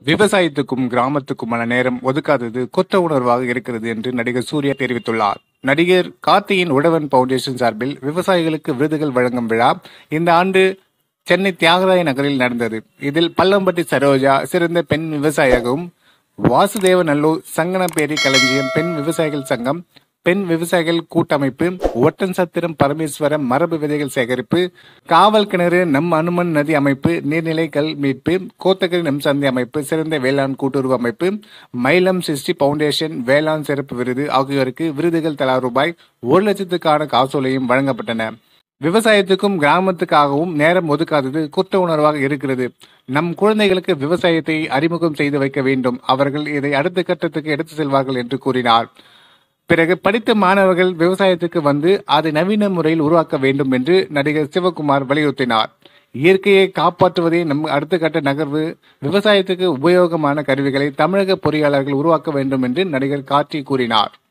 விவசாயத்துக்கும் கிராமத்துக்குமான நேரம் ஒதுக்காதது குற்ற உணர்வாக இருக்கிறது என்று நடிகர் சூர்யா தெரிவித்துள்ளார் நடிகர் கார்த்தியின் உழவன் பவுண்டேஷன் சார்பில் விவசாயிகளுக்கு விருதுகள் வழங்கும் விழா இந்த ஆண்டு சென்னை தியாகராய நகரில் நடந்தது இதில் பள்ளம்பட்டி சரோஜா சிறந்த பெண் விவசாயியாகவும் வாசுதேவநல்லூர் சங்கனப்பேரி களஞ்சியம் பெண் விவசாயிகள் சங்கம் பெண் விவசாயிகள் கூட்டமைப்பு ஒட்டன் சத்திரம் பரமேஸ்வரம் மரபு விதைகள் சேகரிப்பு காவல் கிணறு நம் அனுமன் நதி அமைப்பு நீர்நிலை கல் மீட்பு கோத்தகிரி நம் சந்தை அமைப்பு சிறந்த வேளாண் கூட்டுறவு அமைப்பு மயிலம் சிஸ்டி பவுண்டேஷன் வேளாண் சிறப்பு விருது ஆகியோருக்கு விருதுகள் தலா ரூபாய் ஒரு லட்சத்துக்கான காசோலையும் வழங்கப்பட்டன விவசாயத்துக்கும் கிராமத்துக்காகவும் நேரம் ஒதுக்காதது குற்ற உணர்வாக இருக்கிறது நம் குழந்தைகளுக்கு விவசாயத்தை அறிமுகம் செய்து வைக்க வேண்டும் அவர்கள் இதை அடுத்த கட்டத்துக்கு எடுத்து செல்வார்கள் என்று கூறினார் பிறகு படித்த மாணவர்கள் விவசாயத்துக்கு வந்து அதை நவீன முறையில் உருவாக்க வேண்டும் என்று நடிகர் சிவகுமார் வலியுறுத்தினார் இயற்கையை காப்பாற்றுவதே நம் அடுத்த கட்ட நகர்வு விவசாயத்துக்கு உபயோகமான கருவிகளை தமிழக பொறியாளர்கள் உருவாக்க வேண்டும் என்று நடிகர் கார்த்தி கூறினார்